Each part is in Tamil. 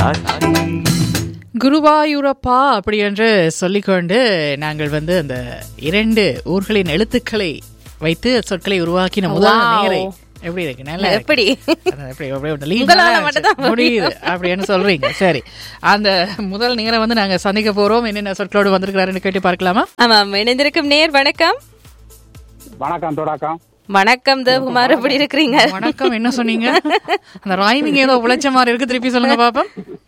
சாட்சி குருவாயூரப்பா அப்படி என்று சொல்லிக்கொண்டு நாங்கள் வந்து அந்த இரண்டு ஊர்களின் எழுத்துக்களை வைத்து சொற்களை உருவாக்கின முதல் Wow. நேரை எப்படி இருக்கு நல்லா இருக்கு. எப்படி அதான் எப்படி அப்படியே ஒரு lead உங்களால நல்லா மட்டும்தான் இருந்துச்சு. முடியுது அப்படின்னு சொல்றீங்க சரி அந்த முதல் நேரை வந்து நாங்க சந்திக்க போறோம் என்னென்ன சொற்களோடு வந்திருக்கிறாருன்னு கேட்டு பார்க்கலாமா ஆமாம் இணைந்திருக்கும் நேர் வணக்கம் வணக்கம் தொடக்கம் வணக்கம் தேவகுமார் எப்படி இருக்கிறீங்க வணக்கம் என்ன சொன்னீங்க அந்த ராய்மிங் ஏதோ உழைச்ச மாதிரி இருக்கு திருப்பி சொல்லுங்க பாப்போம்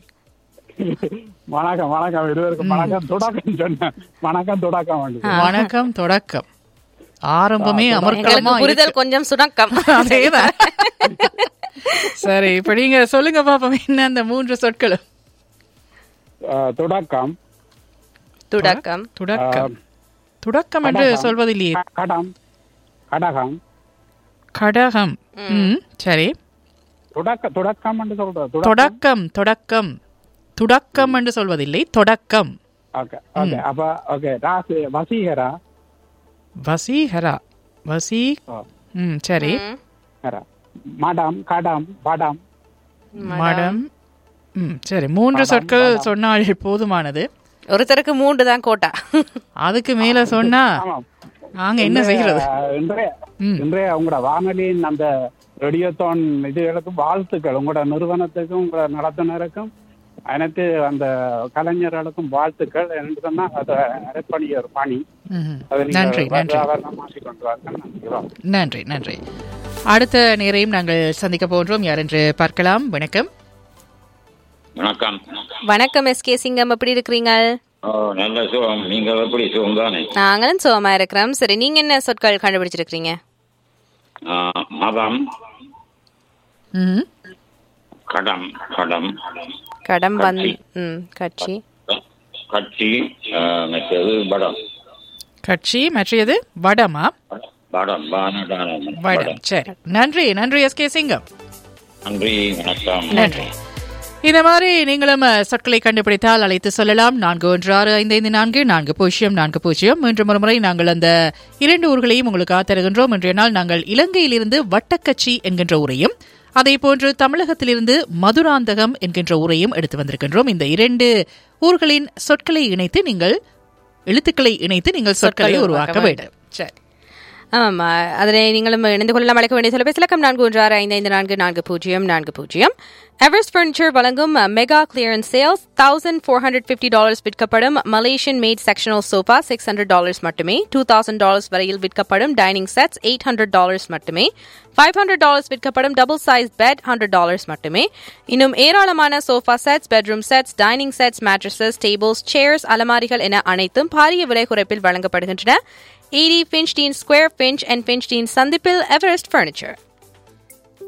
வணக்கம் வணக்கம் இருவருக்கும் வணக்கம் தொடக்கம் சொன்னேன் வணக்கம் தொடக்கம் வந்து வணக்கம் தொடக்கம் ஆரம்பமே எங்களுக்கு அமர்க்கலமா புரிதல் கொஞ்சம் சுணக்கம் அதேதான் சரி இப்ப நீங்க சொல்லுங்க பாப்போம் என்ன அந்த மூன்று சொற்களும் அஹ், தொடக்கம் துடக்கம் துடக்கம் துடக்கம் என்று கடகம். சொல்வதில்லையே க- கடம் கடகம் கடகம் ம், சரி தொடக்க தொடக்கம் என்று சொல்றது தொடக்கம் தொடக்கம் தொடக்கம் துடக்கம் என்று சொல்வதில்லை தொடக்கம் ஓகே ஓகே அப்ப ஓகே ராசி வசீகரா வசீகரா வசி ஓ, ம் சரி ஹரா. மடம் கடம் படம் மடம் ம் சரி மூன்று சொற்கள் சொன்னால் போதுமானது ஒருத்தருக்கு மூன்று தான் கோட்டா அதுக்கு மேல சொன்னா ஆமாம் நாங்க என்ன செய்யறது அஹ், இன்றைய இன்றைய உங்களோட வானொலியின் அந்த ரேடியோத்தோன் இதுகளுக்கும் வாழ்த்துக்கள் உங்களோட நிறுவனத்துக்கும் உங்களோட நடத்துனருக்கும் அனைத்து அந்த கலைஞர்களுக்கும் வாழ்த்துக்கள் என்று சொன்னா அதை அரைப்பணிய ஒரு பணி ம். அதை நன்றி நீங்கள் நன்றி வருடாவரணம் மாற்றிக்கொண்டு வாருங்கள் நன்றி வா. நன்றி நன்றி அடுத்த நேரையும் நாங்கள் சந்திக்க போன்றோம் யார் என்று பார்க்கலாம் வணக்கம் வணக்கம் வணக்கம் எஸ் கே சிங்கம் எப்படி இருக்கிறீங்க ஓ நல்ல சுகம் நீங்க எப்படி சுகம் தானே நாங்களும் சுகமா இருக்கிறோம் சரி நீங்க என்ன சொற்கள் கண்டுபிடிச்சிருக்கீங்க ஆ, மதம் ம் கடம் கடம் கடம் வந்து ம் கட்சி கட்சி ஆ, மற்றது படம் கட்சி மற்றது வடமா படம் பானடான வடம் சரி நன்றி நன்றி எஸ் கே சிங்கம் நன்றி வணக்கம் நன்றி இந்த மாதிரி நீங்களும் அஹ், சொற்களை கண்டுபிடித்தால் அழைத்து சொல்லலாம் நான்கு ஒன்று ஆறு ஐந்து ஐந்து நான்கு நான்கு பூஜ்ஜியம் நான்கு பூஜ்ஜியம் மூன்று ஒரு முறை நாங்கள் அந்த இரண்டு ஊர்களையும் உங்களுக்கு தருகின்றோம் இன்றைய நாள் நாங்கள் இலங்கையிலிருந்து வட்டக்கச்சி என்கின்ற ஊரையும் அதே போன்று தமிழகத்திலிருந்து மதுராந்தகம் என்கின்ற ஊரையும் எடுத்து வந்திருக்கின்றோம் இந்த இரண்டு ஊர்களின் சொற்களை இணைத்து நீங்கள் எழுத்துக்களை இணைத்து நீங்கள் சொற்களை சொற்களை உருவாக்க உருவாக்க வேண்டும் சரி ஆமாம் அதனை நீங்களும் இணைந்து கொள்ளலாம் அழைக்க வேண்டிய தொலைபேசி இலக்கம் நான்கு ஒன்று ஆறு ஐந்து ஐந்து நான்கு நான்கு பூஜ்ஜியம் நான்கு பூஜ்ஜியம் எவரெஸ்ட் ஃபர்னிச்சர் வழங்கும் mega clearance sales thousand four hundred fifty dollars விற்கப்படும் Malaysian made sectional sofa six hundred dollars மட்டுமே டூ தௌசண்ட் டாலர்ஸ் வரையில் விற்கப்படும் dining sets eight hundred dollars மட்டுமே ஃபைவ் ஹண்ட்ரட் டாலர்ஸ் விற்கப்படும் double size bed hundred dollars மட்டுமே இன்னும் ஏராளமான sofa sets bedroom sets dining sets mattresses tables chairs அலமாரிகள் என அனைத்தும் பாரிய விலை குறைப்பில் வழங்கப்படுகின்றன 80 Finchdean Square, Finch and Finchdean Sandipil Everest Furniture.